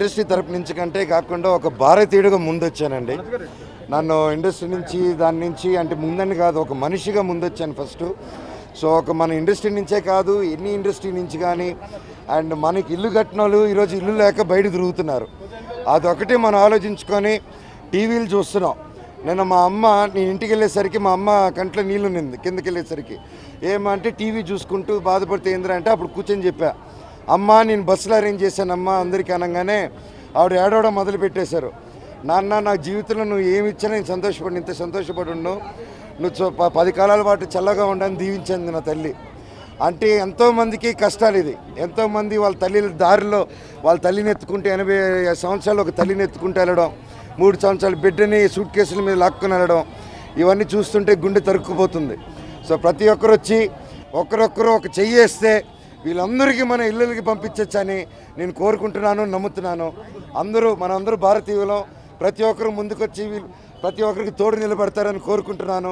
Industry తరపు నుంచి కంటే కాకుండా ఒక భారతీయుడిగా ముందొచ్చానండి నన్ను ఇండస్ట్రీ నుంచి దాని నుంచి అంటే ముందని కాదు ఒక మనిషిగా ముందొచ్చాను ఫస్ట్ సో ఒక మన ఇండస్ట్రీ నుంచే కాదు ఎన్ని ఇండస్ట్రీ నుంచి కానీ అండ్ మనకి ఇల్లు కట్టిన వాళ్ళు ఈరోజు ఇల్లు లేక బయట తిరుగుతున్నారు అదొకటి మనం ఆలోచించుకొని టీవీలు చూస్తున్నాం నేను మా అమ్మ నేను ఇంటికి వెళ్ళేసరికి మా అమ్మ కంట్లో నీళ్ళు నింది కిందకి వెళ్ళేసరికి ఏమంటే టీవీ చూసుకుంటూ బాధపడితే ఏంద్రా అంటే అప్పుడు కూర్చొని చెప్పా అమ్మ నేను బస్సులో అరేంజ్ చేశానమ్మా అందరికీ అనగానే ఆవిడ ఏడవడం మొదలు పెట్టేశారు నాన్న నా జీవితంలో నువ్వు ఏమి ఇచ్చినా నేను సంతోషపడి ఇంత సంతోషపడి ఉన్నావు నువ్వు చూ- ప- పది కాలాల పాటు చల్లగా ఉండని దీవించింది నా తల్లి అంటే ఎంతోమందికి కష్టాలు ఇది ఎంతోమంది వాళ్ళ తల్లిల దారిలో వాళ్ళ తల్లిని ఎత్తుకుంటే ఎనభై సంవత్సరాలు ఒక తల్లిని ఎత్తుకుంటూ వెళ్ళడం మూడు సంవత్సరాలు బిడ్డని సూట్ కేసుల మీద లాక్కుని వెళ్ళడం ఇవన్నీ చూస్తుంటే గుండె తరుక్కుపోతుంది సో ప్రతి ఒక్కరు వచ్చి ఒకరొక్కరు ఒక చెయ్యి వేస్తే వీళ్ళందరికీ మన ఇళ్ళకి పంపించచ్చని నేను కోరుకుంటున్నాను నమ్ముతున్నాను అందరూ మనందరూ భారతీయులం ప్రతి ఒక్కరు ముందుకొచ్చి వీళ్ళు ప్రతి ఒక్కరికి తోడు నిలబడతారని కోరుకుంటున్నాను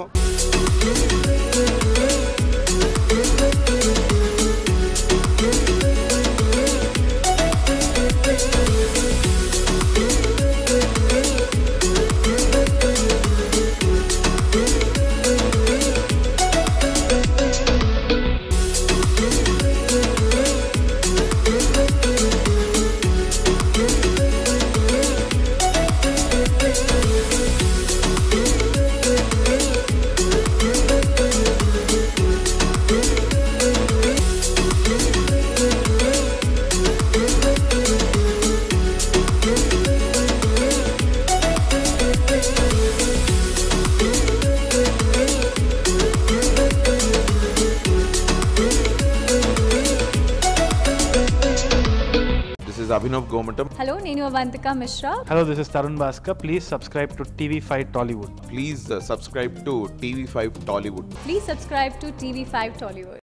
This is Abhinav Gomatam. Hello నేను Avantika Mishra Hello, this is Tarun Bhaskar. Please subscribe to TV5 Tollywood. Please uh, subscribe to TV5 Tollywood. Please subscribe to TV five Tollywood